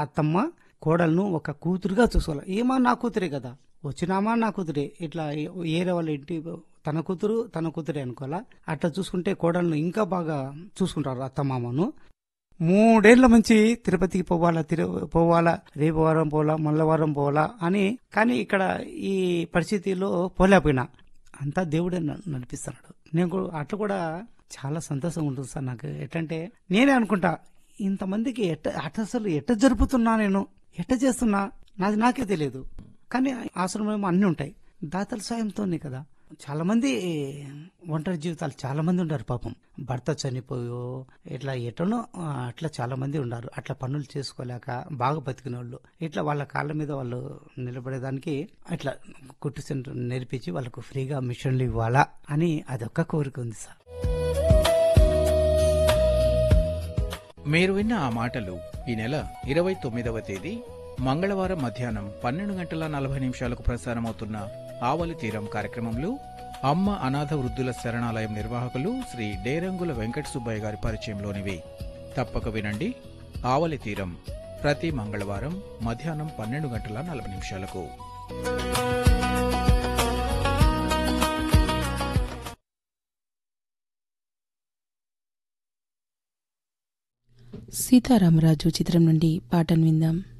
అత్తమ్మ కోడలను ఒక కూతురుగా చూసుకోవాలి ఏమా నా కూతురే కదా వచ్చినామా నా కూతురే ఇట్లా ఏరే వాళ్ళ ఇంటి తన కూతురు తన కూతురే అనుకోవాలా అట్లా చూసుకుంటే కోడలను ఇంకా బాగా చూసుకుంటారు అత్తమామను మూడేళ్ల నుంచి తిరుపతికి పోవాలా తిరు పోవాలా రేపు వారం పోవాలా మళ్ళా వారం పోవాలా అని కానీ ఇక్కడ ఈ పరిస్థితిలో పోలేకపోయినా అంతా దేవుడే న- నడిపిస్తున్నాడు నేను కూడా- అట్లా కూడా చాలా సంతోషం ఉంటుంది సార్ నాకు ఎట్లంటే నేనే అనుకుంటా ఇంతమందికి ఎట్ట అట్ట అసలు ఎట్ట జరుపుతున్నా నేను ఎట్ట చేస్తున్నా నాది నాకే తెలియదు కానీ ఆశ్రమం అన్నీ ఉంటాయి దాతల సాయంతోనే కదా చాలా మంది ఒంటరి జీవితాలు చాలా మంది ఉన్నారు పాపం భర్త చనిపోయో ఇట్లా ఎటనో ఆ, అట్లా చాలా మంది ఉన్నారు అట్లా పనులు చేసుకోలేక బాగా బతికిన వాళ్ళు ఇట్లా వాళ్ళ కాళ్ళ మీద వాళ్ళు నిలబడేదానికి అట్లా కుట్టు సెంటర్ నేర్పించి వాళ్ళకు ఫ్రీగా మిషన్లు ఇవ్వాలా అని అదొక్క కోరిక ఉంది సార్ మీరు విన్న ఆ మాటలు ఈ నెల ఇరవై తొమ్మిదవ తేదీ మంగళవారం మధ్యాహ్నం పన్నెండు గంటల నలభై నిమిషాలకు ప్రసారమవుతున్న ఆవలి తీరం కార్యక్రమంలో అమ్మ అనాథ వృద్ధుల శరణాలయం నిర్వాహకులు శ్రీ డేరంగుల వెంకట సుబ్బయ్య గారి పరిచయంలోనివి తప్పక వినండి ఆవలి తీరం ప్రతి మంగళవారం మధ్యాహ్నం పన్నెండు గంటల నలభై నిమిషాలకు సీతారామరాజు చిత్రం నుండి పాటను విందాం